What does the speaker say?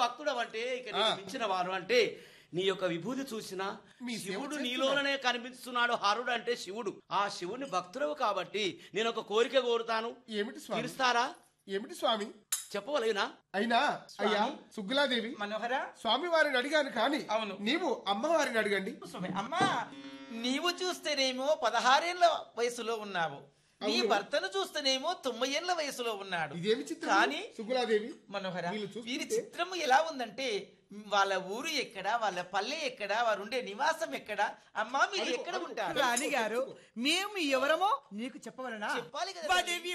భక్తుడు అంటే ఇక నీకు మించిన వారు అంటే నీ యొక్క విభూతి చూసినా మీ సేవ శివుడు చేస్తున్నా. నీలోనే కనిపిస్తున్నాడు హరుడు అంటే శివుడు ఆ శివుని భక్తుడవు కాబట్టి నేను ఒక కోరిక కోరుతాను ఏమిటి స్వామి తీరుస్తారా ఏమిటి స్వామి చెప్పవలేనా అయినా అయ్యా సుగ్గులాదేవి మనోహర స్వామి వారిని అడిగాను కానీ అవును. నీవు అమ్మవారిని అడగండి స్వామి అమ్మా నీవు చూస్తేనేమో పదహారేళ్ల వయసులో ఉన్నావు నీ అవును. భర్తను చూస్తేనేమో తొంభై ఏళ్ల వయసులో ఉన్నాడు ఇదేమి చిత్రం కానీ సుగ్గులాదేవి మనోహర వీళ్ళు చూస్తుంటే- వీరి చిత్రము ఎలా ఉందంటే వాళ్ళ ఊరు ఎక్కడ వాళ్ళ పల్లె ఎక్కడ వారు ఉండే నివాసం ఎక్కడ అమ్మా మీరు ఎక్కడ ఉంటారు రాణి గారు మేము ఎవరమో నీకు చెప్పవలనా చెప్పాలి కదా వాదేవి